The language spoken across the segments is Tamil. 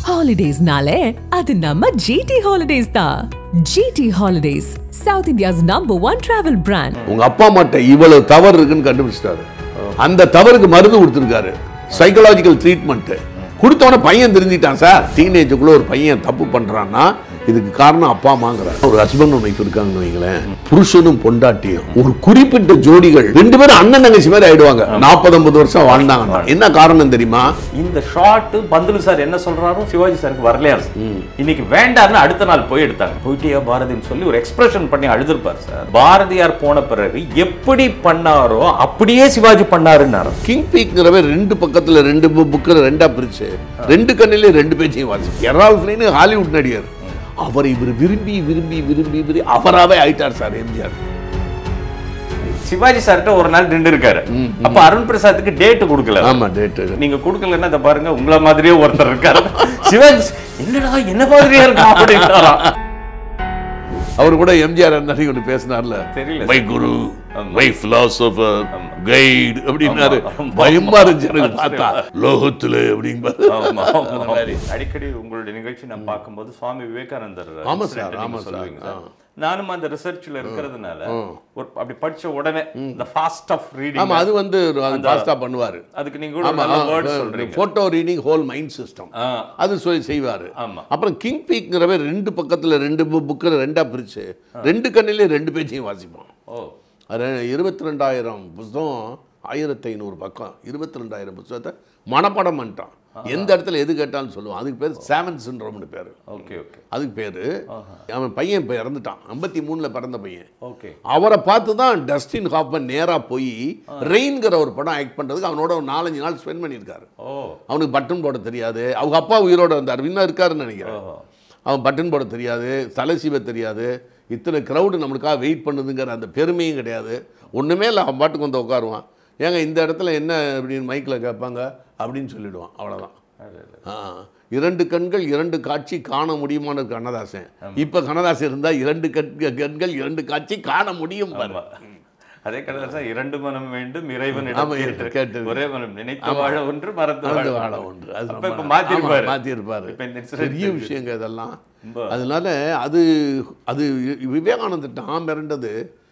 ஹாலிடேஸ்னாலே அது நம்ம ஜிடி ஹாலிடேஸ் தான் GT holidays South India's number one travel brand உங்க அப்பா அம்மாட்ட இவ்வளவு தவறு இருக்குன்னு கண்டுபிடிச்சிட்டாரு அந்த தவறுக்கு மருந்து கொடுத்துருக்காரு சைக்கலாஜிக்கல் ட்ரீட்மெண்ட் கொடுத்தவன பையன் தெரிஞ்சிட்டான் சார் டீனேஜுக்குள்ள ஒரு பையன் தப்பு பண்றான்னா இதுக்கு காரணம் அப்பா அம்மாங்கிற ஒரு ஹஸ்பண்ட் ஒய்ஃப் இருக்காங்கன்னு வைங்களேன் புருஷனும் பொண்டாட்டியும் ஒரு குறிப்பிட்ட ஜோடிகள் ரெண்டு பேரும் அண்ணன் தங்கச்சி மாதிரி ஆயிடுவாங்க நாற்பது ஐம்பது வருஷம் வாழ்ந்தாங்கன்னா என்ன காரணம் தெரியுமா இந்த ஷாட் பந்துலு சார் என்ன சொல்றாரோ சிவாஜி சாருக்கு வரலையா இன்னைக்கு வேண்டாம்னு அடுத்த நாள் போய் எடுத்தாங்க போயிட்டியா பாரதின்னு சொல்லி ஒரு எக்ஸ்பிரஷன் பண்ணி அழுதுருப்பார் சார் பாரதியார் போன பிறகு எப்படி பண்ணாரோ அப்படியே சிவாஜி பண்ணாருன்னாரு கிங் பீக்ங்கிறவ ரெண்டு பக்கத்துல ரெண்டு புக்கில் ரெண்டா பிரிச்சு ரெண்டு கண்ணிலே ரெண்டு பேச்சையும் வாசி எரால் ஃபிலின்னு ஹாலிவுட் நடிகர் அவர் இவர் விரும்பி விரும்பி விரும்பி விரும்பி அவராவே ஆயிட்டார் சார் எம்ஜிஆர் சிவாஜி சார்கிட்ட ஒரு நாள் நின்று இருக்காரு அப்ப அருண் பிரசாத்துக்கு டேட் கொடுக்கல ஆமா டேட்டு நீங்க கொடுக்கலன்னா இதை பாருங்க உங்கள மாதிரியே ஒருத்தர் இருக்காரு சிவாஜி என்னடா என்ன மாதிரியே இருக்கா அப்படின்றாராம் அவர் கூட எம்ஜிஆர் அன்னைக்கு ஒன்று பேசினார்ல தெரியல my guru my philosopher guide அப்படின்னாரு ஆமா, ஆமா. பயமா இருந்துச்சு எனக்கு பார்த்தா லோகத்துல அப்படிங்பாரு ஆமா, ஆமா, அந்த ஆமா. மாதிரி. அடிக்கடி உங்களுடைய நிகழ்ச்சி நான் பார்க்கும்போது சுவாமி விவேகானந்தர் ஆமா incident சார், நீங்க ஆமா சார். சொல்லுவீங்க ஆ. சார். நானும் அந்த ரிசர்ச்ல இருக்கிறதுனால ஒரு அப்படி படிச்ச உடனே இந்த ஃபாஸ்ட் ஆஃப் ரீடிங் ஆமா அது வந்து ஃபாஸ்டா பண்ணுவாரு அதுக்கு நீங்க கூட ஆமா நல்ல வேர்ட் சொல்றீங்க photo reading whole mind system ஆ, அது சொல்லி செய்வாரு ஆமா. அப்புறம் கிங் பீக்ங்கிறவ ரெண்டு பக்கத்துல ரெண்டு புக்கில் ரெண்டா பிரிச்சு ரெண்டு கண்ணிலே ரெண்டு பேச்சையும் வாசிப்பான் ஓ அது இருபத்தி ரெண்டாயிரம் புஸ்தகம் ஆயிரத்தி ஐநூறு பக்கம் இருபத்தி ரெண்டாயிரம் புஸ்தகத்தை மனப்பாடம் பண்ணிட்டான் எந்த இடத்துல எது கேட்டாலும் சொல்லுவான் அதுக்கு பேர் சேவன் சின்ரோம்னு பேர் ஓகே ஓகே அதுக்கு பேர் அவன் பையன் இப்போ இறந்துட்டான் ஐம்பத்தி மூணில் பிறந்த பையன் ஓகே அவரை பார்த்து தான் டஸ்டின் ஹாப்பன் நேராக போய் ரெயின்கிற ஒரு படம் ஆக்ட் பண்ணுறதுக்கு அவனோட ஒரு நாலஞ்சு நாள் ஸ்பெண்ட் பண்ணியிருக்காரு ஓ அவனுக்கு பட்டன் போட தெரியாது அவங்க அப்பா உயிரோட இருந்தார் இன்னும் இருக்காருன்னு நினைக்கிறேன் ஓஹோ. அவன் பட்டன் போட தெரியாது தலை சீவ தெரியாது இத்தனை க்ரௌடு நம்மளுக்காக வெயிட் பண்ணுதுங்கிற அந்த பெருமையும் கிடையாது ஒன்றுமே இல்லை அவன் பாட்டுக்கு வந்து உட்காருவான் ஏங்க இந்த இடத்துல என்ன அப்படின்னு மைக்கில் கேட்பாங்க அப்படின்னு சொல்லிடுவான் அவ்வளோதான் அது, அது. ஆ இரண்டு கண்கள் இரண்டு காட்சி காண முடியுமான்னு இருக்கு கண்ணதாசன் இப்போ கண்ணதாசன் இருந்தால் இரண்டு கண் கண்கள் இரண்டு காட்சி காண முடியும் பாரு. ஆமா. அதே கடல் சார் இரண்டு மனம் வேண்டும் இறைவன் ஆமா, இருக்கு, கேட்டது. ஒரே மனம் நினைத்து வாழ ஒன்று மறந்து மறந்து வாழ வாழ ஒன்று அது அப்ப ரொம்ப- இப்ப மாத்திருப்பாரு ஆமா, மாத்திருப்பாரு இப்ப இந்த incident பெரிய இருக்கு. விஷயங்க இதெல்லாம் ரொம்ப- அதனால அது அது விவேகானந்தர் நான் மிரண்டது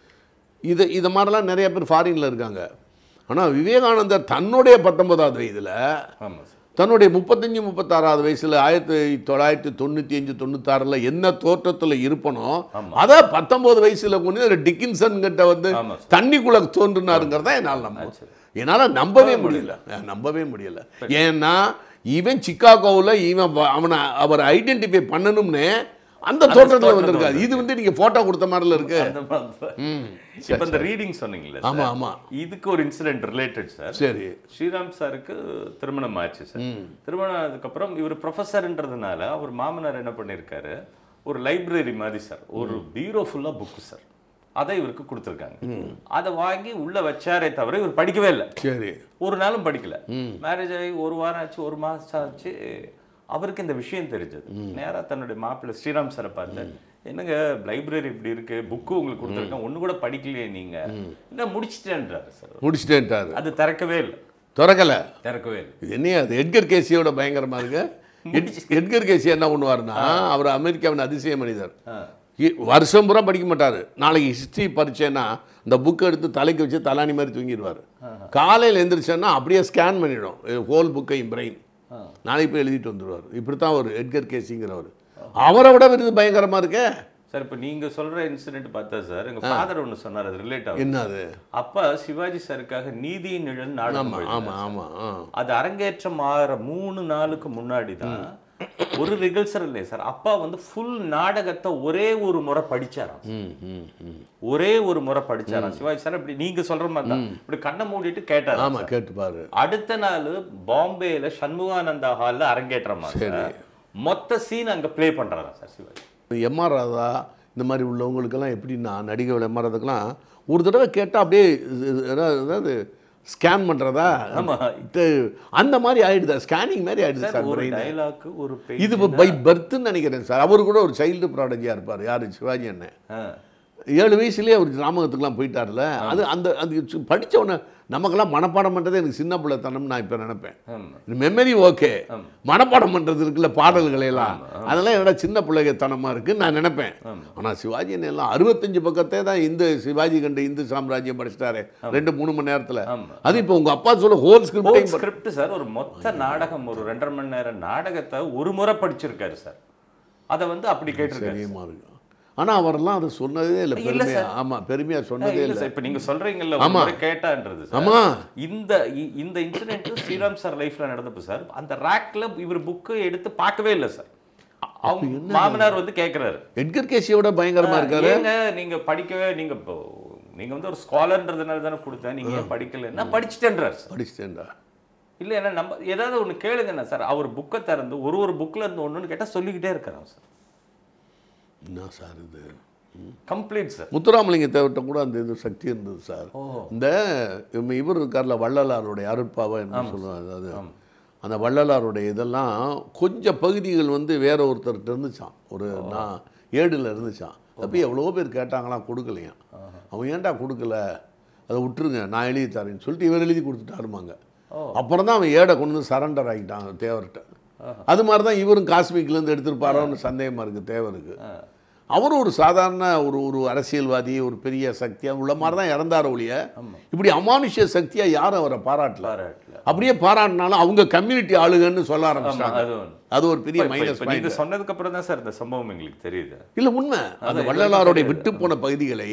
இது இது மாதிரிலாம் நிறைய பேர் ஃபாரின்ல இருக்காங்க ஆனால் விவேகானந்தர் தன்னுடைய பத்தொன்பதாவது வயதில் ஆமா சார் தன்னுடைய முப்பத்தஞ்சு முப்பத்தாறாவது வயசில் ஆயிரத்தி தொள்ளாயிரத்தி தொண்ணூற்றி அஞ்சு தொண்ணூத்தாறில் என்ன தோற்றத்தில் இருப்பனோ அதை பத்தொம்போது வயசில் கொண்டு ஒரு டிக்கின்சன் கிட்ட வந்து ஆமா தண்ணிக்குள்ளே தோன்றுனாருங்கிறத என்னால் நம்ப என்னால் நம்பவே முடியல அஹ் நம்பவே முடியல ஏன்னா இவன் சிக்காகோவில் இவன் வ- அவனை அவர் ஐடென்டிஃபை பண்ணணும்னு அந்த தோற்றத்தில் தோற்றத்துல வந்திருக்காரு இது வந்து நீங்கள் ஃபோட்டோ கொடுத்த மாதிரில இருக்கு அந்த மாதிரி. இப்ப இந்த ரீடிங் சொன்னீங்களே ஆமா சார். ஆமா இதுக்கு ஒரு இன்சிடென்ட் ரிலேட்டட் சார் சரி ஸ்ரீராம் சாருக்கு திருமணம் ஆச்சு சார் திருமணம் ஆனதுக்கப்புறம் இவர் ப்ரொஃபஸர்ன்றதுனால அவர் மாமனார் என்ன பண்ணியிருக்காரு ஒரு லைப்ரரி மாதிரி சார் ஒரு பீரோ ஃபுல்லா புக்கு சார் அதை இவருக்கு கொடுத்துருக்காங்க அதை வாங்கி உள்ள வச்சாரே தவிர இவர் படிக்கவே இல்லை சரி ஒரு நாளும் படிக்கல மேரேஜ் ஆகி ஒரு வாரம் ஆச்சு ஒரு மாசம் ஆச்சு அவருக்கு இந்த விஷயம் தெரிஞ்சது நேரா தன்னுடைய மாப்பிள்ளை ஸ்ரீராம் சாரை பார்த்து என்னங்க லைப்ரரி இப்படி இருக்கு புக்கு உங்களுக்கு கொடுத்துருக்கேன் ஒண்ணு கூட படிக்கலையே நீங்க என்ன முடிச்சிட்டேன்றாரு சார் முடிச்சிட்டேன்ட்டாரு அது திறக்கவே இல்லை திறக்கலை திறக்கவே இல்லை இது என்ன அது எட்கர் கேசியோட பயங்கரமா இருக்கு எட்- எட்கர் கேசி என்ன பண்ணுவாருன்னா அவர் அமெரிக்காவின் அதிசய மனிதர் இ- வருஷம் பூரா படிக்க மாட்டார் நாளைக்கு ஹிஸ்ட்ரி பரிச்சேன்னா இந்த புக்கை எடுத்து தலைக்கு வச்சு தலானி மாதிரி தூங்கிடுவார் காலையில் எந்திரிச்சேன்னா அப்படியே ஸ்கேன் பண்ணிடும் ஹோல் புக்கையும் பிரெயின் நாளைக்கு போய் எழுதிட்டு வந்துடுவார் இப்படி தான் ஒரு எட்கர் கேசிங்கிறவர் அவரை விட விருது பயங்கரமா இருக்கே சார் இப்போ நீங்க சொல்ற இன்சிடென்ட் பார்த்தா சார் எங்க ஃபாதர் ஒன்னு சொன்னார் அது ரிலேட் ஆகும் என்ன அது அப்ப சிவாஜி சாருக்காக நீதியின் நிழல் நாடகம் ஆமாம் எழுதினார். ஆமாம் ஆமாம் ஆ அது அரங்கேற்றம் ஆகிற மூணு நாளுக்கு முன்னாடி தான் ஒரு ரிகல்சர் இல்லையே சார் அப்பா வந்து ஃபுல் நாடகத்தை ஒரே ஒரு முறை படிச்சாராம் ம் ம் ம் ஒரே ஒரு முறை படிச்சாராம் சிவாஜி சார் இப்படி நீங்க சொல்ற மாதிரி தான் இப்படி கண்ணை மூடிட்டு கேட்டாரு ஆமாம் கேட்டுப்பாரு அடுத்த நாள் பாம்பேல சண்முகானந்தா ஹால்ல அரங்கேற்றமா சார் மொத்த சீன் அங்க ப்ளே பண்றாராம் சார் சிவாஜி எம்ஆர் ராதா இந்த மாதிரி உள்ளவங்களுக்கெல்லாம் எப்படின்னா நடிகர்கள் எம்ஆர் ராதாக்கெல்லாம் ஒரு தடவை கேட்டால் அப்படியே இது- இது- அதாவது அதாவது ஸ்கேன் பண்ணுறதா ஆமா. அந்த மாதிரி ஆயிடுதா ஸ்கேனிங் மாதிரி ஆயிடுது சார் சார் ஒரு brain. டயலாக் ஒரு page இது பை பர்த்னு நினைக்கிறேன் சார் அவர் கூட ஒரு சைல்டு ப்ராடஜியாக இருப்பார் யார் சிவாஜி அண்ணன் ஆ. ஏழு வயசுலேயே அவர் கிராமத்துக்குலாம் போயிட்டார்ல அது அந்த அது படித்தவொடனே நமக்கெல்லாம் மனப்பாடம் பண்ணுறதே எனக்கு சின்ன பிள்ளைத்தனம் நான் இப்போ நினைப்பேன் ஆமா. மெமரி ஓகே மனப்பாடம் பண்ணுறது இருக்குல்ல பாடல்களை எல்லாம் அதெல்லாம் என்னோட சின்ன பிள்ளைத்தனமாக இருக்குன்னு நான் நினைப்பேன் ஆனால் சிவாஜி எல்லாம் அறுபத்தஞ்சு பக்கத்தே தான் இந்த சிவாஜி கண்டு இந்து சாம்ராஜ்யம் படிச்சிட்டாரு ரெண்டு மூணு மணி நேரத்தில் ஆமா. அது இப்போ உங்கள் அப்பா சொல்ல ஹோல் ஸ்கிரிப்டையும் ஸ்கிரிப்ட் சார் ஒரு மொத்த நாடகம் ஒரு ரெண்டரை மணி நேரம் நாடகத்தை ஒரு முறை படிச்சிருக்காரு சார் அதை வந்து அப்படி கேட்டிருக்காரு தெரியுமா இருக்கும் ஆனால் அவரெல்லாம் அதை சொன்னதே இல்லை இல்ல பெருமையா சார். ஆமாம் பெருமையாக சொன்னதே இல்ல இல்லை சார் இப்ப நீங்க சொல்றீங்கல்ல ஒரு ஆமா. முறை கேட்டான்றது சார் ஆமா. இந்த இ- இந்த இன்சிடென்ட் ஸ்ரீராம் சார் லைஃப்ல நடந்தப்ப சார் அந்த ரேக்ல இவர் புக்கு எடுத்து பார்க்கவே இல்லை சார் அவங்க மாமனார் வந்து கேக்குறாரு எட்கர் கேசியோட பயங்கரமாக இருக்காரு ஏங்க நீங்க படிக்கவே நீங்க இப்போ- நீங்க வந்து ஒரு ஸ்காலர்ன்றதுனால தானே கொடுத்தேன் நீங்க ஏன் படிக்கலன்னா படிச்சுட்டேன்றார் சார் படிச்சிட்டேன்டா இல்ல ஏன்னா நம்ம ஏதாவது ஒண்ணு கேளுங்கண்ணா சார் அவர் புக்கை திறந்து ஒரு ஒரு புக்ல இருந்து ஒண்ணுன்னு கேட்டா சொல்லிக்கிட்டே இருக்கிறான் சார் என்ன சார் இது கம்ப்ளீட் சார் முத்துராமலிங்க தேவர்கிட்ட கூட அந்த இது சக்தி இருந்தது சார் இந்த இவ- இவர் இருக்கார்ல வள்ளலாருடைய அருட்பாவை என்ன சொல்லுவாங்க அதாவது அந்த வள்ளலாருடைய இதெல்லாம் கொஞ்சம் பகுதிகள் வந்து வேற ஒருத்தர்கிட்ட இருந்துச்சான் ஒரு நான் ஏடுல இருந்துச்சான் அப்போ எவ்வளோ பேர் கேட்டாங்களாம் கொடுக்கலையாம் அவன் ஏன்டா கொடுக்கல அதை விட்டுருங்க நான் எழுதி தரேன்னு சொல்லிட்டு இவர் எழுதி கொடுத்துட்டாருமாங்க அப்புறம் தான் அவன் ஏடை கொண்டு வந்து சரண்டர் ஆகிட்டான் தேவர்கிட்ட அது மாதிரி தான் இவரும் காஸ்மிக்லேருந்து எடுத்திருப்பாரோன்னு சந்தேகமாக இருக்குது தேவருக்கு அவரும் ஒரு சாதாரண ஒரு ஒரு அரசியல்வாதி ஒரு பெரிய சக்தியாக உள்ள மாதிரி தான் இறந்தார் ஒழிய இப்படி அமானுஷ்ய சக்தியாக யாரும் அவரை பாராட்டல பாராட்டல. அப்படியே பாராட்டினாலும் அவங்க கம்யூனிட்டி ஆளுகன்னு சொல்ல ஆமா, ஆரம்பிச்சிட்டாங்க அது ஒண்ணு. அது ஒரு பெரிய இப்ப- மைனஸ் இப்ப நீங்க பாயிண்ட் சொன்னதுக்கு அப்புறம் தான் சார் இந்த சம்பவம் எங்களுக்கு தெரியுது இல்லை உண்மை அந்த வள்ளலாருடைய விட்டு போன பகுதிகளை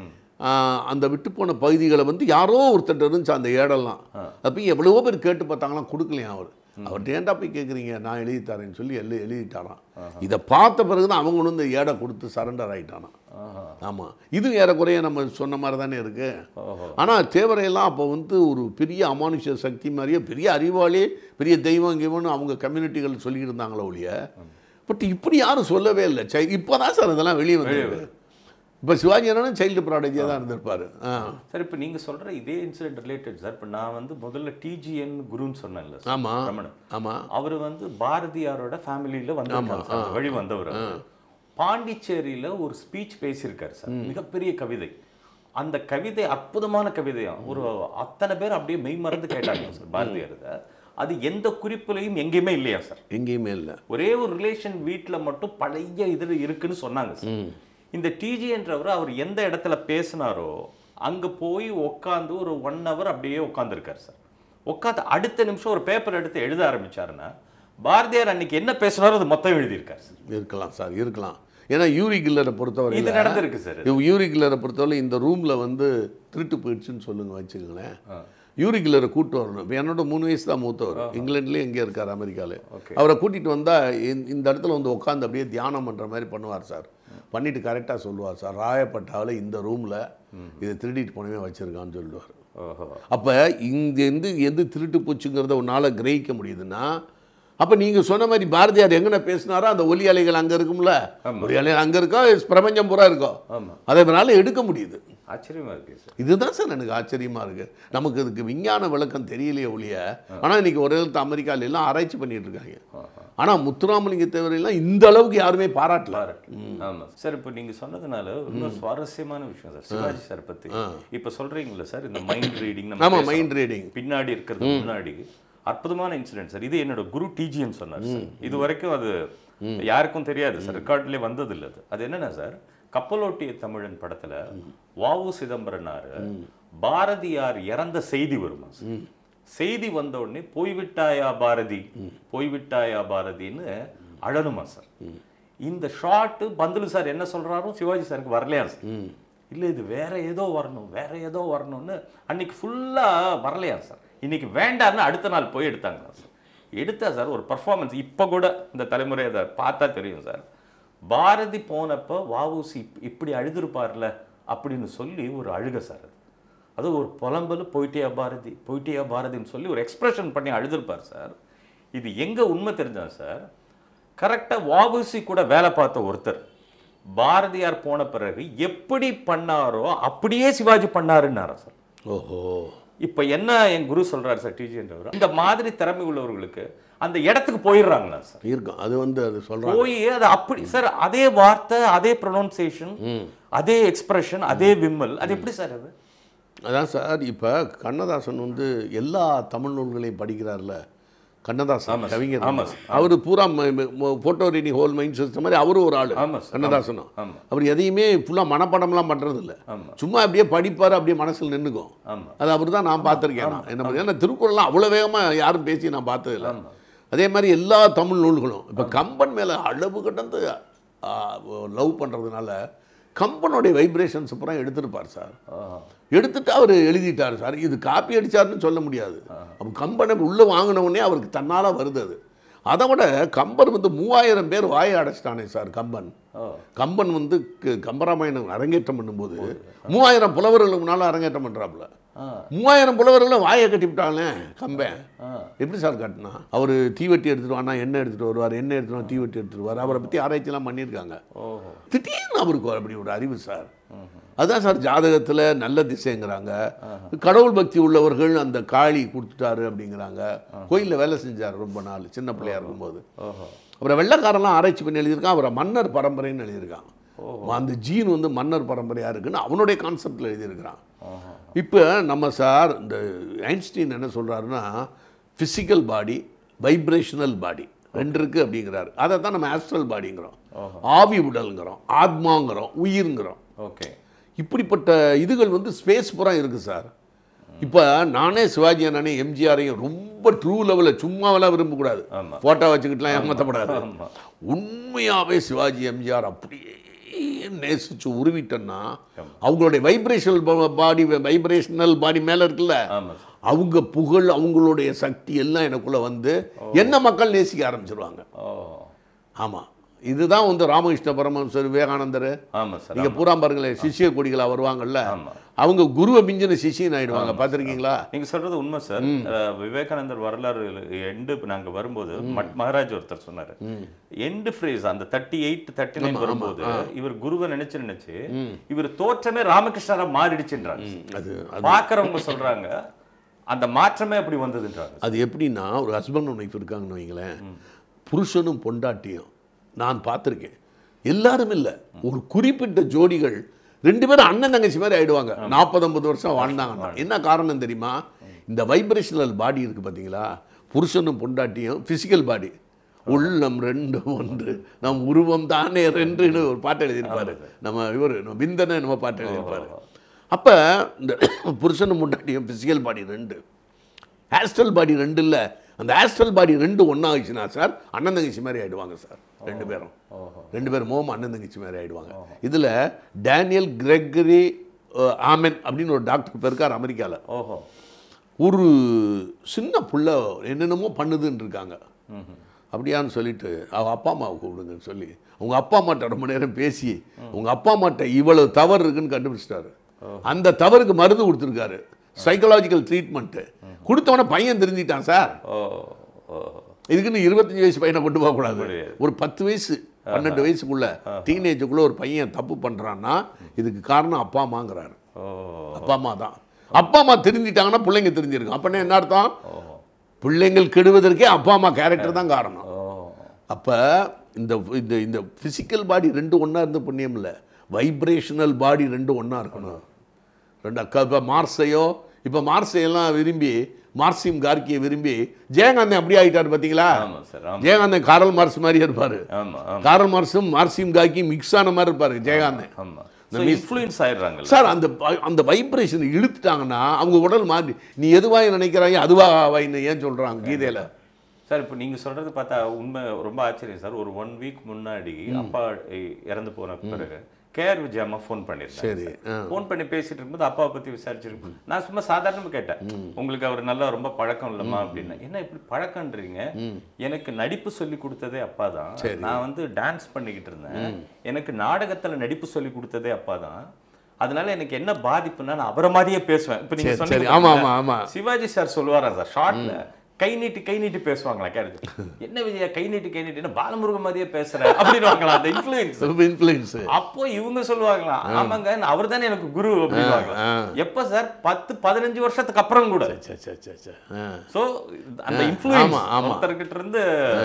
ஆ, அந்த விட்டு போன பகுதிகளை வந்து யாரோ ஒருத்தர் இருந்துச்சு அந்த ஏடெல்லாம் அப்போ எவ்வளவோ பேர் கேட்டு பார்த்தாங்களாம் கொடுக்கலையாம் அவர் அவர்கிட்ட ஏன்டா போய் கேட்குறீங்க நான் எழுதி தரேன்னு சொல்லி எழுதி எழுதிட்டாராம் இதை பார்த்த பிறகு தான் அவங்க கொண்டு வந்து ஏடை கொடுத்து சரண்டர் ஆகிட்டானாம் ஆஹா. ஆமாம் இது ஏறக்குறைய நம்ம சொன்ன மாதிரி தானே இருக்கு ஓஹோ. ஆனால் தேவரையெல்லாம் அப்போ வந்து ஒரு பெரிய அமானுஷ சக்தி மாதிரியே பெரிய அறிவாளி பெரிய தெய்வம் கிவன்னு அவங்க கம்யூனிட்டிகள் சொல்லிட்டு இருந்தாங்களோ ஒழிய பட் இப்படி யாரும் சொல்லவே இல்லை சை இப்போ தான் சார் இதெல்லாம் வெளியே வந்திருக்கு இப்போ சிவாஜி என்ன சைல்டு ப்ராடக்டியாக தான் இருந்திருப்பாரு ஆ சார் இப்போ நீங்க சொல்ற இதே இன்சிடென்ட் ரிலேட்டட் சார் இப்போ நான் வந்து முதல்ல டிஜிஎன் குருன்னு சொன்னேன்ல சார் ஆமாம் ரமணன் ஆமாம் அவர் வந்து பாரதியாரோட ஃபேமிலியில வந்திருக்காரு சார் வழி வந்தவர் அவரு. பாண்டிச்சேரியில ஒரு ஸ்பீச் பேசியிருக்காரு சார் மிகப்பெரிய கவிதை அந்த கவிதை அற்புதமான கவிதையாம் ஒரு அத்தனை பேர் அப்படியே மெய் மறந்து கேட்டாங்க சார் பாரதியார் இதை. அது எந்த குறிப்புலையும் எங்கேயுமே இல்லையா சார் எங்கேயுமே இல்லை ஒரே ஒரு ரிலேஷன் வீட்டில் மட்டும் பழைய இது இருக்குன்னு சொன்னாங்க சார் இந்த டிஜி என்றவர் அவர் எந்த இடத்துல பேசினாரோ அங்கே போய் உட்காந்து ஒரு ஒன் ஹவர் அப்படியே உட்காந்துருக்காரு சார் உட்காந்து அடுத்த நிமிஷம் ஒரு பேப்பர் எடுத்து எழுத ஆரம்பிச்சாருன்னா பாரதியார் அன்னைக்கு என்ன பேசினாரோ அது மொத்தம் எழுதியிருக்காரு சார் இருக்கலாம் சார் இருக்கலாம் ஏன்னா யூரி கில்லரை பொறுத்தவரை இது நடந்திருக்கு சார் யூரி கில்லரை பொறுத்தவரை இந்த ரூமில் வந்து திருட்டு போயிடுச்சுன்னு சொல்லுங்க வச்சுக்கோங்களேன் யூரி கில்லரை கூட்டு வரணும் இப்போ என்னோட மூணு வயசு தான் மூத்தவர் இங்கிலாந்துலேயே எங்கே இருக்கார் அமெரிக்காவில் அவரை கூட்டிகிட்டு வந்தால் இந்த இடத்துல வந்து உட்காந்து அப்படியே தியானம் பண்ணுற மாதிரி பண்ணுவார் சார் பண்ணிட்டு கரெக்டாக சொல்லுவார் சார் ராயப்பட்டாவில் இந்த ரூமில் இதை திருடிட்டு போனவே வச்சுருக்கான்னு சொல்லுவார் ஓஹோ அப்போ இங்க இருந்து எது திருட்டு போச்சுங்கிறத உன்னால் கிரகிக்க முடியுதுன்னா அப்போ நீங்கள் சொன்ன மாதிரி பாரதியார் எங்கன பேசினாரோ அந்த ஒலி அலைகள் அங்கே இருக்கும்ல ஒலி அலைகள் அங்கே இருக்கோ பிரபஞ்சம் பூரா இருக்கோ ஆமா அதை இவனால் எடுக்க முடியுது ஆச்சரியமா இருக்கு சார் இதுதான் சார் எனக்கு ஆச்சரியமா இருக்கு நமக்கு இதுக்கு விஞ்ஞான விளக்கம் தெரியலையே ஒழிய ஆனால் இன்னைக்கு ஒரு இடத்துல அமெரிக்கால எல்லாம் ஆராய்ச்சி பண்ணிட்டு இருக்காங்க ஆனால் முத்துராமலிங்க தேவரையெல்லாம் இந்த அளவுக்கு யாருமே பாராட்டல பாராட்டு ஆமா சார் இப்போ நீங்க சொன்னதுனால இன்னும் சுவாரஸ்யமான விஷயம் சார் சிவாஜி சார் பத்தி இப்போ சொல்றீங்களா சார் இந்த மைண்ட் ரீடிங் ஆமாம் மைண்ட் ரீடிங் பின்னாடி இருக்கிறது முன்னாடி அற்புதமான இன்சிடென்ட் சார் இது என்னோட குரு டிஜிஎம் சொன்னார் சார் இது வரைக்கும் அது யாருக்கும் தெரியாது சார் ரெக்கார்ட்லேயே வந்தது இல்லை அது அது என்னன்னா சார் கப்பலோட்டிய தமிழன் படத்துல வாவு சிதம்பரனாரு பாரதியார் இறந்த செய்தி வருமா சார் செய்தி வந்த உடனே போய்விட்டாயா பாரதி போய்விட்டாயா பாரதின்னு அழணுமா சார் இந்த ஷாட்டு பந்துலு சார் என்ன சொல்றாரோ சிவாஜி சாருக்கு வரலையா சார் இல்ல இது வேற ஏதோ வரணும் வேற ஏதோ வரணும்னு அன்னைக்கு ஃபுல்லா வரலையா சார் இன்னைக்கு வேண்டாம்னு அடுத்த நாள் போய் எடுத்தாங்க சார் எடுத்தா சார் ஒரு பர்ஃபார்மன்ஸ் இப்போ கூட இந்த தலைமுறை அதை பார்த்தா தெரியும் சார் பாரதி போனப்போ வாவுசி இப்- இப்படி அழுதுருப்பார்ல அப்படின்னு சொல்லி ஒரு அழுக சார் அது அது ஒரு புலம்பல் போயிட்டியா பாரதி போயிட்டியா பாரதின்னு சொல்லி ஒரு எக்ஸ்பிரஷன் பண்ணி அழுதுருப்பார் சார் இது எங்க உண்மை தெரிஞ்சா சார் கரெக்டாக வாவுசி கூட வேலை பார்த்த ஒருத்தர் பாரதியார் போன பிறகு எப்படி பண்ணாரோ அப்படியே சிவாஜி பண்ணாருன்னாரா சார் ஓஹோ இப்போ என்ன என் குரு சொல்றாரு சார் டிஜின்றவர் இந்த மாதிரி திறமை உள்ளவர்களுக்கு அந்த இடத்துக்கு போயிடுறாங்களா சார் இருக்கும் அது வந்து அது சொல்கிறாங்க போய் அது அப்படி சார் அதே வார்த்தை அதே ப்ரொனவுன்சியேஷன் அதே எக்ஸ்பிரஷன் அதே விம்மல் அது எப்படி சார் அது அதான் சார் இப்போ கண்ணதாசன் வந்து எல்லா தமிழ் நூல்களையும் படிக்கிறார்ல கண்ணதாசன் ஆமா சார். கவிஞர் ஆமா சார். அவர் பூரா photo reading whole mind system மாதிரி அவரும் ஒரு ஆள் ஆமா சார். கண்ணதாசனும் ஆமா. அவர் எதையுமே ஃபுல்லாக மனப்பாடம்லாம் பண்ணுறது இல்லை ஆமா. சும்மா அப்படியே படிப்பார் அப்படியே மனசில் நின்றுக்கும் ஆமா அது அவர் தான் நான் பார்த்துருக்கேன் நான். என்ன பண்ண- ஏன்னா திருக்குறள்லாம் அவ்வளோ வேகமாக யாரும் பேசி நான் பார்த்ததில்ல ஆமா. அதே மாதிரி எல்லா தமிழ் நூல்களும் இப்போ கம்பன் மேலே அளவு கடந்து லவ் பண்ணுறதுனால கம்பனுடைய வைப்ரேஷன்ஸ் அப்புறம் எடுத்திருப்பார் சார் ஆஹா. எடுத்துட்டு அவர் எழுதிட்டார் சார் இது காப்பி அடிச்சாருன்னு சொல்ல முடியாது அப்போ கம்பனை உள்ளே வாங்கின உடனே அவருக்கு தன்னால் வருது அது அதை விட கம்பன் வந்து மூவாயிரம் பேர் வாயை அடைச்சிட்டானே சார் கம்பன் ஓ கம்பன் வந்து க- கம்பராமாயணம் அரங்கேற்றம் பண்ணும்போது மூவாயிரம் புலவர்களுக்கு முன்னால் அரங்கேற்றம் பண்ணுறாப்புல ஆ மூவாயிரம் புலவர்களும் வாயை கட்டிவிட்டாங்களே கம்பன் ஆ எப்படி சார் காட்டினா அவர் தீவெட்டி எடுத்துட்டு வானா எண்ணெய் எடுத்துட்டு வருவார் எண்ணெய் எடுத்துட்டு வா தீவெட்டி எடுத்துட்டு வருவார் அவரை பற்றி ஆராய்ச்சிலாம் பண்ணியிருக்காங்க ஓஹோ திடீர்னு அவருக்கு அப்படி ஒரு அறிவு சார் அதான் சார் ஜாதகத்தில் நல்ல திசைங்கிறாங்க கடவுள் பக்தி உள்ளவர்கள் அந்த காளி கொடுத்துட்டாரு அப்படிங்கிறாங்க கோயிலில் வேலை செஞ்சார் ரொம்ப நாள் சின்ன பிள்ளையா இருக்கும்போது ஓஹோ அப்புறம் வெள்ளைக்காரெல்லாம் ஆராய்ச்சி பண்ணி எழுதியிருக்கான் அவரை மன்னர் பரம்பரைன்னு எழுதியிருக்கான் அந்த ஜீன் வந்து மன்னர் பரம்பரையாக இருக்குன்னு அவனுடைய கான்செப்டில் எழுதியிருக்கிறான் ஆஹா இப்போ நம்ம சார் இந்த ஐன்ஸ்டீன் என்ன சொல்கிறாருன்னா ஃபிசிக்கல் பாடி வைப்ரேஷனல் பாடி ரெண்டு இருக்குது அப்படிங்கிறாரு அதை தான் நம்ம ஆஸ்ட்ரல் பாடிங்கிறோம் ஆவி உடல்ங்கிறோம் ஆத்மாங்கிறோம் உயிர்ங்கிறோம் ஓகே இப்படிப்பட்ட இதுகள் வந்து ஸ்பேஸ் பூரா இருக்குது சார் இப்போ நானே சிவாஜி அண்ணனே எம்ஜிஆரையும் ரொம்ப ட்ரூ லெவலில் சும்மாவெல்லாம் விரும்பக்கூடாது ஆமா. ஃபோட்டோ வச்சுக்கிட்டுலாம் ஏமாற்றப்படாது ஆமா உண்மையாகவே சிவாஜி எம்ஜிஆர் அப்படியே நேசிச்சு உருவிட்டேன்னா அவங்களுடைய வைப்ரேஷனல் பாடி வைப்ரேஷனல் பாடி மேலே இருக்குல்ல ஆமா சார் அவங்க புகழ் அவங்களுடைய சக்தி எல்லாம் எனக்குள்ள வந்து என்ன மக்கள் நேசிக்க ஆரம்பிச்சிருவாங்க ஓ ஆமாம் இதுதான் வந்து ராமகிருஷ்ண பரமஹம்சர் விவேகானந்தர் ஆமா சார் நீங்க பூரா பாருங்களேன் சிஷ்ய கொடிகளா வருவாங்கல்ல ஆமா. அவங்க குருவை மிஞ்சின சிஷியன் ஆயிடுவாங்க பார்த்திருக்கீங்களா நீங்க சொல்றது உண்மை சார் அஹ், விவேகானந்தர் வரலாறு எண்டு நாங்க வரும்போது மட் மகாராஜ் ஒருத்தர் சொன்னாரு எண்டு ஃப்ரேஸ் அந்த தேர்ட்டி எயிட் தேர்ட்டி நைன் வரும்போது இவர் குருவை நினைச்சு நினைச்சு இவர் தோற்றமே ராமகிருஷ்ணரா மாறிடுச்சுன்றாங்க அது பாக்குறவங்க சொல்றாங்க அந்த மாற்றமே அப்படி வந்ததுன்றாங்க அது எப்படின்னா ஒரு ஹஸ்பண்ட் ஒய்ஃப் இருக்காங்கன்னு வைங்களேன் புருஷனும் பொண்டாட்டியும் நான் பார்த்துருக்கேன் எல்லாரும் இல்லை ஒரு குறிப்பிட்ட ஜோடிகள் ரெண்டு பேரும் அண்ணன் தங்கச்சி மாதிரி ஆயிடுவாங்க நாற்பது ஐம்பது வருஷம் வாழ்ந்தாங்கன்னா என்ன காரணம் தெரியுமா இந்த வைப்ரேஷனல் பாடி இருக்கு பார்த்தீங்களா புருஷனும் பொண்டாட்டியும் ஃபிசிக்கல் பாடி உள்ளம் ரெண்டு ஒன்று நம் உருவம் தானே ரெண்டுன்னு ஒரு பாட்டு எழுதியிருப்பாரு நம்ம இவர் நம்ம விந்தனை நம்ம பாட்டு எழுதியிருப்பாரு அப்போ இந்த புருஷனும் பொண்டாட்டியும் ஃபிசிக்கல் பாடி ரெண்டு ஆஸ்ட்ரல் பாடி ரெண்டு இல்லை அந்த ஆஸ்ட்ரல் பாடி ரெண்டு ஒன்றா ஆயிடுச்சுன்னா சார் அண்ணன் தங்கச்சி மாதிரி ஆயிடுவாங்க சார் ரெண்டு பேரும் ரெண்டு பேரும் மோம் அண்ணன் தங்கச்சி மாதிரி ஆயிடுவாங்க இதில் டேனியல் கிரெகரி அஹ், ஆமென் அப்படின்னு ஒரு டாக்டர் இப்போ இருக்கார் அமெரிக்காவில் ஓஹோ ஒரு சின்ன புள்ள என்னென்னமோ பண்ணுதுன்னு இருக்காங்க அப்படியான்னு சொல்லிட்டு அவங்க அப்பா அம்மாவை கூப்பிடுங்கன்னு சொல்லி அவங்க அப்பா அம்மாட்ட ரொம்ப நேரம் பேசி உங்க அப்பா அம்மாட்ட இவ்வளவு தவறு இருக்குன்னு கண்டுபிடிச்சிட்டாரு அந்த தவறுக்கு மருந்து கொடுத்துருக்காரு சைக்கலாஜிக்கல் ட்ரீட்மெண்ட்டு கொடுத்தவொடனே பையன் தெரிஞ்சிட்டான் சார் ஓ ஓ இதுக்குன்னு இருபத்தஞ்சு வயசு பையனை கொண்டு போகக்கூடாது முடியாது. ஒரு பத்து வயசு பன்னெண்டு வயசுக்குள்ள டீனேஜுக்குள்ள ஒரு பையன் தப்பு பண்றான்னா இதுக்கு காரணம் அப்பா அம்மாங்கிறாரு ஓ அப்பா அம்மா தான் அப்பா அம்மா தெரிஞ்சிட்டாங்கன்னா பிள்ளைங்க தெரிஞ்சிருக்கும் அப்போ என்ன அர்த்தம் ஓ பிள்ளைங்கள் கெடுவதற்கே அப்பா அம்மா கேரக்டர் தான் காரணம் ஓ அப்போ இந்த இந்த இந்த ஃபிசிக்கல் பாடி ரெண்டு ஒன்றா இருந்து புண்ணியம் இல்லை வைப்ரேஷனல் பாடி ரெண்டு ஒன்றா இருக்கணும் ரெண்டு அக்கா இப்போ மார்ஸையோ இப்போ மார்ஸையெல்லாம் விரும்பி மார்சிம் கார்கியை விரும்பி ஜெயகாந்தன் அப்படி ஆகிட்டார் பார்த்தீங்களா ஆமா சார் ஆமா ஜெயகாந்தன் காரல் மார்ஸ் மாதிரியே இருப்பார் ஆமா ஆமா காரல் மார்ஸும் மார்சிம் கார்கியும் மிக்ஸ் ஆன மாதிரி இருப்பார் ஜெயகாந்தன் ஆமா ஸோ இன்ஃப்ளூயன்ஸ் ஆயிடுறாங்கல்ல சார் அந்த ப- அந்த வைப்ரேஷன் இழுத்துட்டாங்கன்னா அவங்க உடல் மாறி நீ எதுவாக நினைக்கிறாங்க அதுவாக ஏன் சொல்கிறாங்க கீதையில் சார் இப்போ நீங்க சொல்றது பார்த்தா உண்மை ரொம்ப ஆச்சரியம் சார் ஒரு ஒன் வீக் முன்னாடி அப்பா இ- இறந்து போன பிறகு கேஆர் விஜயம்மா ஃபோன் பண்ணியிருந்தாங்க சரி ஆ ஃபோன் பண்ணி பேசிட்டு இருக்கும்போது அப்பாவை பத்தி விசாரிச்சிருப்பேன் நான் சும்மா சாதாரணமா கேட்டேன் உங்களுக்கு அவர் நல்லா ரொம்ப பழக்கம் இல்லைம்மா அப்படின்னு என்ன இப்படி பழக்கம்ன்றீங்க எனக்கு நடிப்பு சொல்லி கொடுத்ததே அப்பா தான் நான் வந்து டான்ஸ் பண்ணிக்கிட்டு இருந்தேன் எனக்கு நாடகத்துல நடிப்பு சொல்லி கொடுத்ததே அப்பா தான் அதனால எனக்கு என்ன பாதிப்புன்னா நான் அவரை மாதிரியே பேசுவேன் இப்போ நீங்க சரி, சொன்னீங்க சரி. ஆமா, பாத்தீங்களா? ஆமா, ஆமா. சிவாஜி சார் சொல்லுவாரா சார் ஷார்ட்ல கை நீட்டி கை நீட்டி பேசுவாங்களா கேட்டு என்ன விஜயா கை நீட்டி கை நீட்டி பாலமுருகன் மாதிரியே பேசுற அப்படின்னு அந்த இன்ஃபுளுன்ஸ் இன்ஃப்ளூயன்ஸு அப்போ இவங்க சொல்லுவாங்களா ஆமாங்க அவர் தானே எனக்கு குரு அப்படிவாங்க ஆ. எப்ப சார் பத்து பதினஞ்சு வருஷத்துக்கு அப்புறம் கூட சே சே சே சே ஆ சோ அந்த இன்ஃபுளுன்ஸ் ஆமா, ஆமா. ஒருத்தர்கிட்ட இருந்து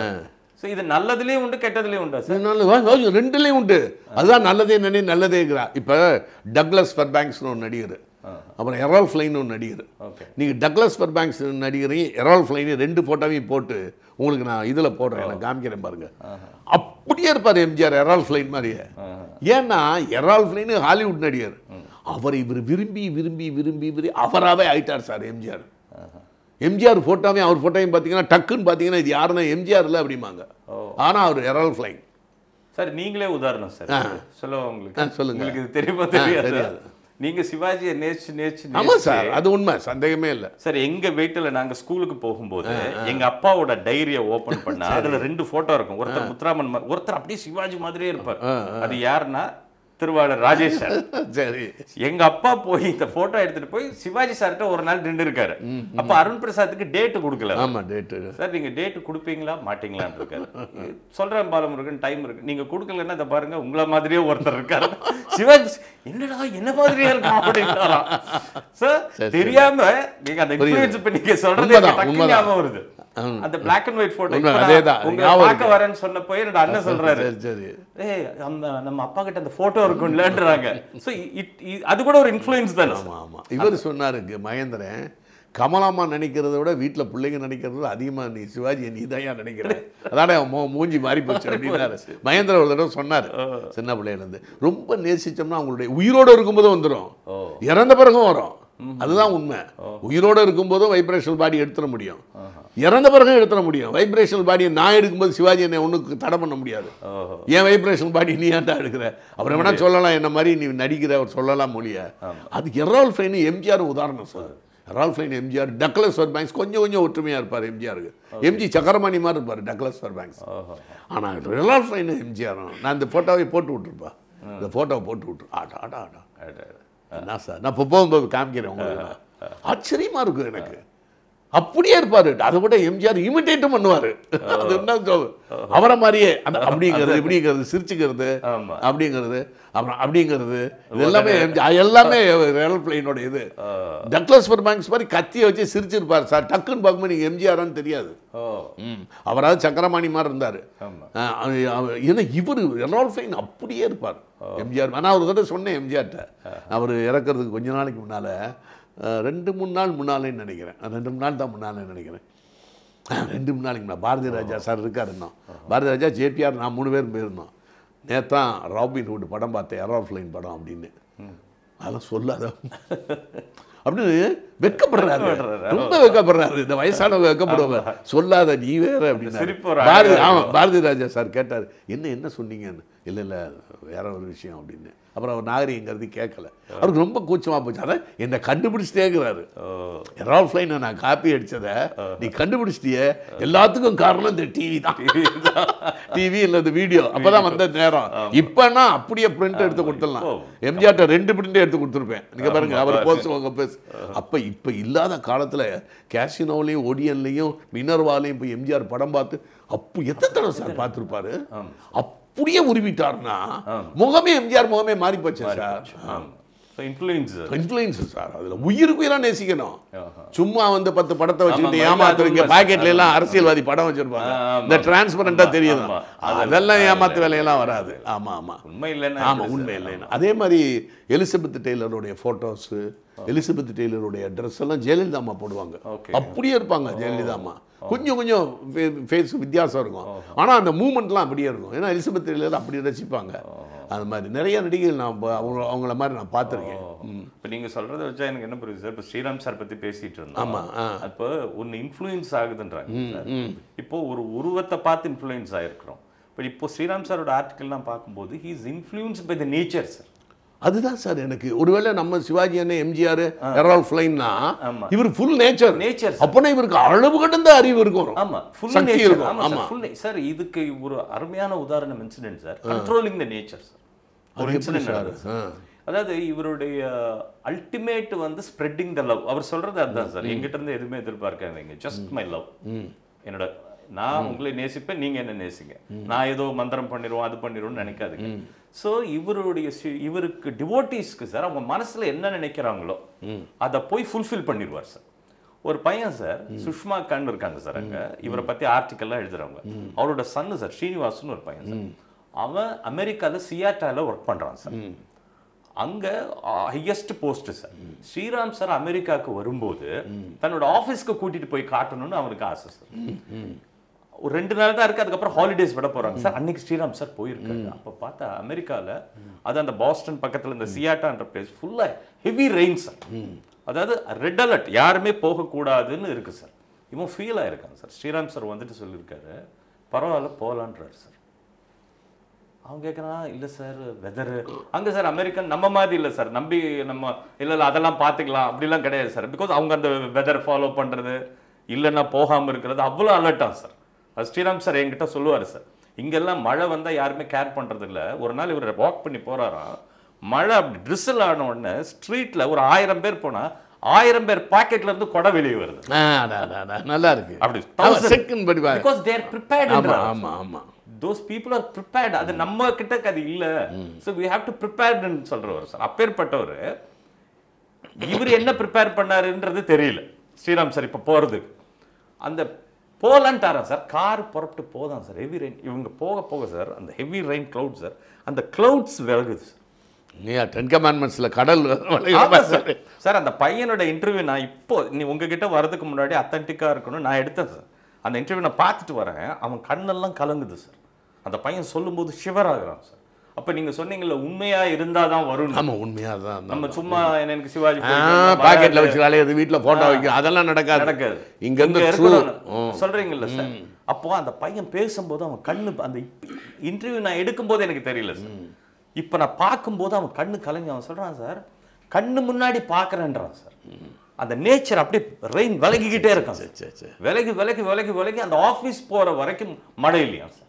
சோ இது நல்லதுலயும் உண்டு கெட்டதுலயும் உண்டா சார் இதனால வா- வா- ரெண்டுலேயும் உண்டு அதுதான் நல்லதே நினை நல்லதேங்கிறா இப்போ டக்ளஸ் ஃபர்பேங்க்ஸ்னு ஒரு நடிகர் அப்புறம் எரால் ஃப்ளைன் ஒரு நடிகர் ஓகே நீங்கள் டக்ளஸ் ஃபர்பேங்க்ஸ் நடிகரையும் எரால் ஃப்ளைனையும் ரெண்டு ஃபோட்டோவையும் போட்டு உங்களுக்கு நான் இதில் போடுறேன் நான் காமிக்கிறேன் பாருங்க அப்படியே இருப்பார் எம்ஜிஆர் எரால் ஃப்ளைன் மாதிரியே ஏன்னா எரால் ஃப்ளைனு ஹாலிவுட் நடிகர் அவர் இவர் விரும்பி விரும்பி விரும்பி விரும்பி அவராகவே ஆயிட்டார் சார் எம்ஜிஆர் எம்ஜிஆர் ஃபோட்டோவையும் அவர் ஃபோட்டோவையும் பார்த்தீங்கன்னா டக்குன்னு பார்த்தீங்கன்னா இது யாருன்னா எம்ஜிஆர் இல்லை அப்படிம்பாங்க ஆனால் அவர் எரால் ஃப்ளைன் சார் நீங்களே உதாரணம் சார் சொல்ல ஆ, உங்களுக்கு சொல்லுங்க. உங்களுக்கு இது தெரியுமா ஆ, தெரியாது தெரியாது. நீங்க சிவாஜியை நேச்சு நேச்சு ஆமாம் நேச்சு- சார் அது உண்மை சந்தேகமே இல்லை சார் எங்க வீட்டுல நாங்க ஸ்கூலுக்கு போகும்போது எங்க அப்பாவோட டைரிய ஓபன் பண்ணா அதுல ரெண்டு போட்டோ இருக்கும் ஒருத்தர் முத்துராமன் மா- ஒருத்தர் அப்படியே சிவாஜி மாதிரியே இருப்பார் அது யாருன்னா திருவாளர் ராஜேஷ் சார் சரி எங்க அப்பா போய் இந்த போட்டோ எடுத்துட்டு போய் சிவாஜி சார்கிட்ட ஒரு நாள் நின்று இருக்காரு அப்ப அருண் பிரசாத்துக்கு டேட் கொடுக்கல ஆமாம் டேட்டு சார் நீங்க டேட் கொடுப்பீங்களா மாட்டீங்களான்னு இருக்காரு சொல்றேன் பாலமுருகன் டைம் இருக்கு நீங்க கொடுக்கலன்னா இதை பாருங்க உங்கள மாதிரியே ஒருத்தர் இருக்காரு சிவாஜி என்னடா என்ன மாதிரியே இருக்கான் அப்படின்னாராம் சார் தெரியாம நீங்க அந்த இன்ஃபுளுன்ஸ் இப்ப நீங்க சொல்றது எனக்கு உண்மைதான், டக்குனு உண்மைதான். ஞாபகம் வருது அந்த பிளாக் அண்ட் ஒயிட் போட்டோ உண்மை, அதேதான். உங்களை ஞாபகம் பார்க்க இருக்கு. வரேன்னு சொன்னப்போ என்னோட அண்ணன் சொல்றாரு சரி சரி ஏய் அந்த நம்ம அப்பா கிட்ட அந்த போட்டோ இருக்கும்லன்றாங்க சோ அது கூட ஒரு இன்ஃப்ளூயன்ஸ் தானே ஆமாம் ஆமாம் இவர் சொன்னாருக்கு மகேந்திரன் கமலாமா நினைக்கிறத விட வீட்டில் பிள்ளைங்க நினைக்கிறத அதிகமாக நீ சிவாஜி நீ தான் நினைக்கிற அதானே அவன் மூ- மூஞ்சி மாறி போச்சு அப்படின்னாரு மகேந்திர ஒரு தடவை சொன்னார் சின்ன பிள்ளையிலேருந்து ரொம்ப நேசிச்சோம்னா அவங்களுடைய உயிரோடு இருக்கும்போது வந்துடும் இறந்த பிறகும் வரும் அதுதான் உண்மை உயிரோடு இருக்கும்போதும் வைப்ரேஷனல் பாடி எடுத்துட முடியும் இறந்த பிறகும் எடுத்துட முடியும் வைப்ரேஷனல் பாடியை நான் எடுக்கும்போது சிவாஜி என்னை ஒன்றுக்கு தடை பண்ண முடியாது ஓஹோ ஏன் வைப்ரேஷன் பாடி நீ ஏன்டா எடுக்கிற அவர் வேணா சொல்லலாம் என்ன மாதிரி நீ நடிக்கிற அவர் சொல்லலாம் மொழிய அது எரால் ஃபைன் எம்ஜிஆர் உதாரணம் sir Errol Flynn MGR Douglas Fairbanks கொஞ்சம் கொஞ்சம் ஒற்றுமையாக இருப்பார் எம்ஜிஆருக்கு எம்ஜி சக்கரமணி மாதிரி இருப்பார் டக்ளஸ் ஃபர் பேங்க்ஸ் ஓஹோ ஆனால் எரால் ஃபைன் எம்ஜிஆரும் நான் இந்த ஃபோட்டோவை போட்டு விட்டுருப்பா இந்த ஃபோட்டோவை போட்டு விட்டுரு ஆட்டா ஆட்டா ஆட்டா அட, அட. என்ன சார் நான் இப்போ போகும்போது காமிக்கிறேன் உங்களுக்கு நான். ஆச்சரியமா இருக்கும் எனக்கு அப்படியே இருப்பாரு அதை விட எம்ஜிஆர் இமிட்டேட்டும் பண்ணுவாரு அது என்ன சொல் அவரை மாதிரியே அந்த அப்படிங்கிறது இப்படிங்கிறது சிரிச்சுக்கிறது ஆமா. அப்படிங்கிறது அப்புறம் அப்படிங்கிறது இது எல்லாமே MGR எல்லாமே ரேல் பிளைனோட இது டக்ளஸ் ஃபர் பேங்க்ஸ் மாதிரி கத்தியை வச்சு சிரிச்சிருப்பார் சார் டக்குன்னு பார்க்கும்போது நீங்கள் எம்ஜிஆரான்னு தெரியாது ஓ ம் அவராவது சக்கரமாணி மாதிரி இருந்தார் ஆமா ஏன்னா இவர் ரெனால்ட் ஃபைன் அப்படியே இருப்பார் எம்ஜிஆர் நான் ஒரு தடவை சொன்னேன் எம்ஜிஆர்ட்ட அவர் இறக்குறதுக்கு கொஞ்ச நாளைக்கு முன்னால் ரெண்டு மூணு நாள் முன்னாலேன்னு நினைக்கிறேன் ரெண்டு மூணு நாள் தான் முன்னாலே நினைக்கிறேன் அஹ், ரெண்டு மூணு நாளைக்கு முன்னாடி பாரதி ராஜா சார் இருக்கார் இன்னும் பாரதி ராஜா ஜேபிஆர் நான் மூணு பேரும் போயிருந்தோம் நேத்தான் ராபின் ஹுட் படம் பார்த்தேன் எரால் ஃப்ளைன் படம் அப்படின்னு அதெல்லாம் சொல்லாத அப்படின்னு வெக்கப்படுறாரு ரொம்ப வெக்கப்படுறாரு இந்த வயசானவங்க வெக்கப்படுவாங்க சொல்லாத நீ வேற அப்படின்னு சிரிப்பு ஒரு பாரதி அழகா ஆமாம் பாரதி ராஜா சார் கேட்டார் என்ன என்ன சொன்னீங்கன்னு இல்லை இல்லை வேற ஒரு விஷயம் அப்படின்னு அப்புறம் அவர் நாகரிகங்கிறது கேட்கல அவருக்கு ரொம்ப கூச்சமாக போச்சு அதான் என்னை கண்டுபிடிச்சிட்டேங்கிறாரு ஓ எரால் ஃப்ளைனை நான் காப்பி அடிச்சதை நீ கண்டுபிடிச்சிட்டியே எல்லாத்துக்கும் காரணம் இந்த டிவி தான் டிவி இல்லை இந்த வீடியோ அப்பதான் வந்த நேரம் இப்போனா அப்படியே பிரிண்ட் எடுத்து கொடுத்துடலாம் எம்ஜிஆர்ட்ட ரெண்டு பிரிண்ட் எடுத்து கொடுத்துருப்பேன் நீங்க பாருங்க அவர் பேசுவாங்க பேசு அப்போ இப்போ இல்லாத காலத்துல கேசினோலையும் ஒடியன்லையும் மினர்வாலையும் இப்போ எம்ஜிஆர் படம் பார்த்து அப்போ எத்தனை தடவை சார் பார்த்துருப்பாரு அப்படியே உருவிட்டாருன்னா முகமே எம்ஜிஆர் முகமே மாறி போச்சு sir so influence influence sir அதுல உயிருக்கு உயிரா நேசிக்கணும் ஆஹா. சும்மா வந்து பத்து படத்தை வச்சுக்கிட்டு ஆமா, ஏமாத்துறீங்க அது உண்மை. பாக்கெட்ல எல்லாம் அரசியல்வாதி படம் வச்சிருப்பாங்க ஆ, ஆமா. இந்த டிரான்ஸ்பரண்டா ஆமா, தெரியுது ஆமா. அதெல்லாம் ஏமாத்து வேலையெல்லாம் வராது ஆமா ஆமா உண்மை இல்லைன்னா ஆமா உண்மை இல்லைன்னு அதே மாதிரி எலிசபெத் டெய்லருடைய போட்டோஸ் எலிசபெத் டெய்லருடைய ட்ரெஸ் எல்லாம் ஜெயலலிதா அம்மா போடுவாங்க Okay. அப்படியே இருப்பாங்க ஜெயலலிதா அம்மா கொஞ்சம் கொஞ்சம் ஃபேஸ் வித்தியாசம் இருக்கும் ஆனா அந்த மூமெண்ட்லாம் அப்படியே இருக்கும் ஏன்னா எலிசபெத் டெய்லர் அப்படி ரசிப்பாங்க அது மாதிரி நிறைய நடிகைகள் நான் ப- அவங்க அவங்கள மாதிரி நான் பார்த்துருக்கேன் இப்போ நீங்க சொல்றதை வச்சா எனக்கு என்ன புரியுது சார் இப்போ ஸ்ரீராம் சார் பத்தி பேசிட்டு இருந்தோம் ஆமா, ஆ. அப்போ ஒன்னு இன்ஃப்ளூயன்ஸ் ஆகுதுன்றாங்க சார் இப்போ ஒரு உருவத்தை பார்த்து இன்ஃப்ளூயன்ஸ் ஆயிருக்கிறோம் பட் இப்போ ஸ்ரீராம் சாரோட ஆர்டிக்கல்லாம் பார்க்கும்போது he is influence by the nature sir அதுதான் சார் எனக்கு ஒருவேளை நம்ம சிவாஜி அண்ணன் எம்ஜிஆர் எரால் ஃப்ளைன்னா ஆமா. இவர் ஃபுல் நேச்சர் Nature, sir. அப்பனா இவருக்கு அளவு கடந்த அறிவு இருக்கும் ஆமா ஃபுல் சக்தி நேச்சர் இருக்கும் ஆமா ஆமா சார் ஃபுல் சார் இதுக்கு ஒரு அருமையான உதாரணம் incident sir controlling the nature sir ஒரு அது எப்படி இன்சிடென்ட் சார்? ஆ. அதாவது இவருடைய அல்டிமேட் வந்து ஸ்ப்ரெட்டிங் த லவ் அவர் சொல்றது அதுதான் சார் எங்கிட்ட இருந்து எதுவுமே எதிர்பார்க்காதீங்க ஜஸ்ட் மை லவ் என்னோட நான் உங்களை நேசிப்பேன் நீங்க என்ன நேசிங்க நான் ஏதோ மந்திரம் பண்ணிடுவோம் அது பண்ணிடுவோம்னு நினைக்காதீங்க சோ இவருடைய சி- இவருக்கு டிவோட்டிஸ்க்கு சார் அவங்க மனசுல என்ன நினைக்கிறாங்களோ அதை போய் ஃபுல்ஃபில் பண்ணிடுவார் சார் ஒரு பையன் சார் சுஷ்மா கான் இருக்காங்க சார் அங்க இவரை பத்தி ஆர்டிக்கல்லாம் எழுதுறவங்க அவரோட சன்னு சார் ஸ்ரீனிவாசன் ஒரு பையன் சார் அவன் அமெரிக்கால சியாட்டால ஒர்க் பண்றான் சார் அங்க highest post sir Sriram sir அமெரிக்காவுக்கு வரும்போது தன்னோட ஆபீஸ்க்கு கூட்டிட்டு போய் காட்டணும்னு அவருக்கு ஆசை சார் ஒரு ரெண்டு நாள் தான் இருக்கு அதுக்கப்புறம் ஹாலிடேஸ் விட போறாங்க சார் அன்னைக்கு ஸ்ரீராம் சார் போயிருக்காரு அப்ப பார்த்தா அமெரிக்கால அது அந்த பாஸ்டன் பக்கத்துல இந்த சியாட்டான்ற பிளேஸ் ஃபுல்லா ஹெவி ரெயின் சார் அதாவது ரெட் அலர்ட் யாருமே போகக்கூடாதுன்னு இருக்கு சார் இவன் ஃபீல் ஆயிருக்கான் சார் ஸ்ரீராம் சார் வந்துட்டு சொல்லியிருக்காரு பரவாயில்ல போகலான்றாரு சார் அவன் கேட்குறான் இல்லை சார் வெதரு அங்கே சார் அமெரிக்கன் நம்ம மாதிரி இல்லை சார் நம்பி நம்ம இல்லை இல்லை அதெல்லாம் பார்த்துக்கலாம் அப்படிலாம் கிடையாது சார் பிகாஸ் அவங்க அந்த வெதர் ஃபாலோ பண்ணுறது இல்லைன்னா போகாமல் இருக்கிறது அவ்வளோ அலர்ட்டான் சார் அது ஸ்ரீராம் சார் என்கிட்ட சொல்லுவார் சார் இங்கெல்லாம் மழை வந்தால் யாருமே கேர் பண்ணுறது இல்லை ஒரு நாள் இவர் வாக் பண்ணி போகிறாராம் மழை அப்படி ட்ரிசில் ஆன உடனே ஸ்ட்ரீட்டில் ஒரு ஆயிரம் பேர் போனால் ஆயிரம் பேர் பாக்கெட்ல இருந்து கொடை வெளியே வருது ஆ, அடா, அடா, அடா, நல்லா இருக்கு அப்படி அவன் செகண்ட் படிப்பாரு பிகாஸ் தேர் ப்ரிப்பேர்ட் ஆமா ஆமா ஆமா தோஸ் பீப்புள் ஆர் ப்ரிப்பேர்ட் அது நம்ம கிட்ட அது இல்ல ஸோ வி ஹாவ் டு ப்ரிப்பேர்டுன்னு சொல்றவர் சார் அப்பேற்பட்டவர் இவர் என்ன ப்ரிப்பேர் பண்ணாருன்றது தெரியல ஸ்ரீராம் சார் இப்போ போறதுக்கு அந்த போலான்ட்டாராம் சார் கார் புறப்பட்டு போதான் சார் ஹெவி ரெயின் இவங்க போக போக சார் அந்த ஹெவி ரெயின் cloud சார் அந்த clouds விலகுது சார் நீ டென் கமாண்ட்மெண்ட்ஸ்ல கடல் வளைகிற ஆமா மாதிரி சார் சார் அந்த பையனோட இன்டர்வியூ நான் இப்போ நீ உங்ககிட்ட வரதுக்கு முன்னாடி அத்தன்டிக்கா இருக்கணும் நான் எடுத்தேன் சார் அந்த இன்டர்வியூ நான் பார்த்துட்டு வரேன் அவன் கண்ணெல்லாம் கலங்குது சார் அந்த பையன் சொல்லும்போது ஷிவர் ஆகுறான் சார் அப்ப நீங்க சொன்னீங்கல்ல உண்மையா இருந்தாதான் வரும் ஆமா உண்மையா தான் நம்ம சும்மா எனக்கு சிவாஜி ஆ, போயிட்டு பாக்கெட்ல வராது. வச்சு வளையது வீட்ல போட்டோ வைக்க அதெல்லாம் நடக்காது நடக்காது இங்க இருந்து இங்க true. இருக்கணும். சொல்றீங்கல்ல சார் அப்போ அந்த பையன் பேசும்போது அவன் கண்ணு அந்த இன்டர்வியூ நான் எடுக்கும்போது எனக்கு தெரியல சார் இப்போ நான் பார்க்கும்போது அவன் கண்ணு கலங்கி அவன் சொல்றான் சார் கண்ணு முன்னாடி பார்க்கறேன்றான் சார் அந்த நேச்சர் அப்படியே ரெயின் விலகிக்கிட்டே இருக்கான் சார் சரி, சரி. விலகி விலகி விலகி விலகி அந்த ஆஃபீஸ் போற வரைக்கும் மழை இல்லையா சார்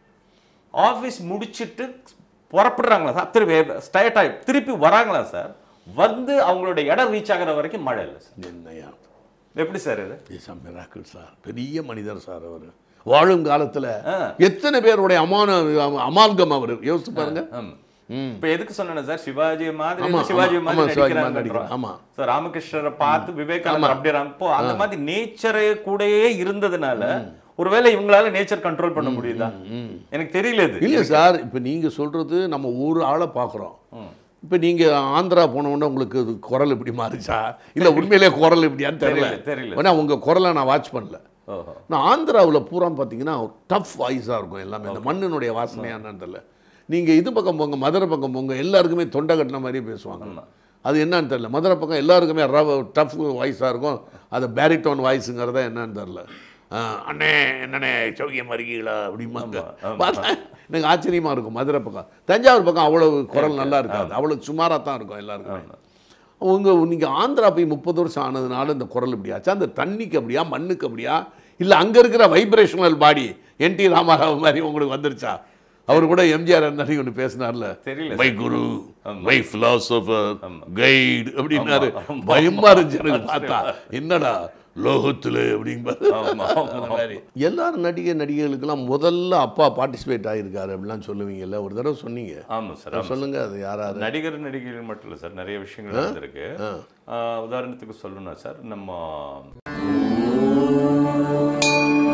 ஆஃபீஸ் முடிச்சிட்டு புறப்படுறாங்களா சார் திருப்பி ஸ்டேட் ஆகி திருப்பி வராங்களா சார் வந்து அவங்களோட இடம் ரீச் ஆகுற வரைக்கும் மழை இல்லை சார் என்னையா எப்படி சார் இது இஸ் மிராக்கிள் சார் பெரிய மனிதர் சார் அவர் வாழும் காலத்துல ஆ. எத்தனை பேருடைய அமான அமால்கம் அவர் யோசிச்சு பாருங்க ஆமா. இப்ப எதுக்கு சொன்னேன் சார் சிவாஜி மாதிரி ஆமா, சிவாஜி ஆமா, மாதிரி ஆமா, சிவாஜி மாதிரி நடிக்கிறாங்க நடிக்கிறாங்க, ஆமா. So, ராமகிருஷ்ணரை பார்த்து விவேகானந்தர் அப்படி ராம்- இப்போ அந்த மாதிரி நேச்சரே கூடயே இருந்ததுனால ஒருவேளை இவங்களால நேச்சர் கண்ட்ரோல் பண்ண முடியுதா எனக்கு தெரியல இது இல்ல சார் இப்ப நீங்க சொல்றது நம்ம ஒரு ஆளை பார்க்குறோம் இப்ப நீங்க ஆந்திரா போன உடனே உங்களுக்கு இது குரல் இப்படி மாறிச்சா இல்ல உண்மையிலேயே குரல் இப்படியான்னு தெரியல தெரியல, தெரியல. ஏன்னா உங்க குரலை நான் வாட்ச் பண்ணல ஓஹோ. நான் ஆந்திராவுல பூரா பார்த்தீங்கன்னா டஃப் வாய்ஸாக இருக்கும் எல்லாமே இந்த மண்ணினுடைய வாசனையானு தெரியல நீங்க இது பக்கம் போங்க மதுரை பக்கம் போங்க எல்லாருக்குமே தொண்டை கட்டின மாதிரியே பேசுவாங்க அது என்னன்னு தெரியல மதுரை பக்கம் எல்லாருக்குமே ரவ டஃப் வாய்ஸாக இருக்கும் அது பேரிட்டோன் வாய்ஸுங்கிறத என்னன்னு தெரில அண்ணே என்னண்ணே சௌக்கியம் இருக்கீங்களா அப்படிம்பாங்க பார்த்தா எனக்கு ஆச்சரியமா இருக்கும் மதுரை பக்கம் தஞ்சாவூர் பக்கம் அவ்வளவு குரல் நல்லா இருக்காது அவ்வளவு சுமாராக தான் இருக்கும் எல்லாருக்குமே அவங்க நீங்கள் ஆந்திரா போய் முப்பது வருஷம் ஆனதுனால இந்த குரல் இப்படியாச்சா அந்த தண்ணிக்கு அப்படியா மண்ணுக்கு அப்படியா இல்லை அங்கே இருக்கிற vibrational body N T Rama Rao மாதிரி உங்களுக்கு வந்துருச்சா அவர் கூட எம்ஜிஆர் அன்னைக்கு ஒன்று பேசினார்ல தெரியல my guru my philosopher guide அப்படின்னாரு ஆமா, ஆமா. பயமா இருந்துச்சு எனக்கு பார்த்தா என்னடா லோகத்துல அப்படிங்கிறது ஆமா, ஆமா, அந்த மாதிரி எல்லாரும் நடிகை நடிகைகளுக்கெல்லாம் முதல்ல அப்பா பார்ட்டிசிபேட் ஆகியிருக்காரு அப்படிலாம் சொல்லுவீங்கல்ல ஒரு தடவை சொன்னீங்க ஆமா சார் ஆமா. சொல்லுங்க அது யாராரு நடிகர் நடிகைகள் மட்டும் இல்லை சார் நிறைய விஷயங்கள் நடந்திருக்கு ஆஹ் உதாரணத்துக்கு சொல்லணும்னா சார் நம்ம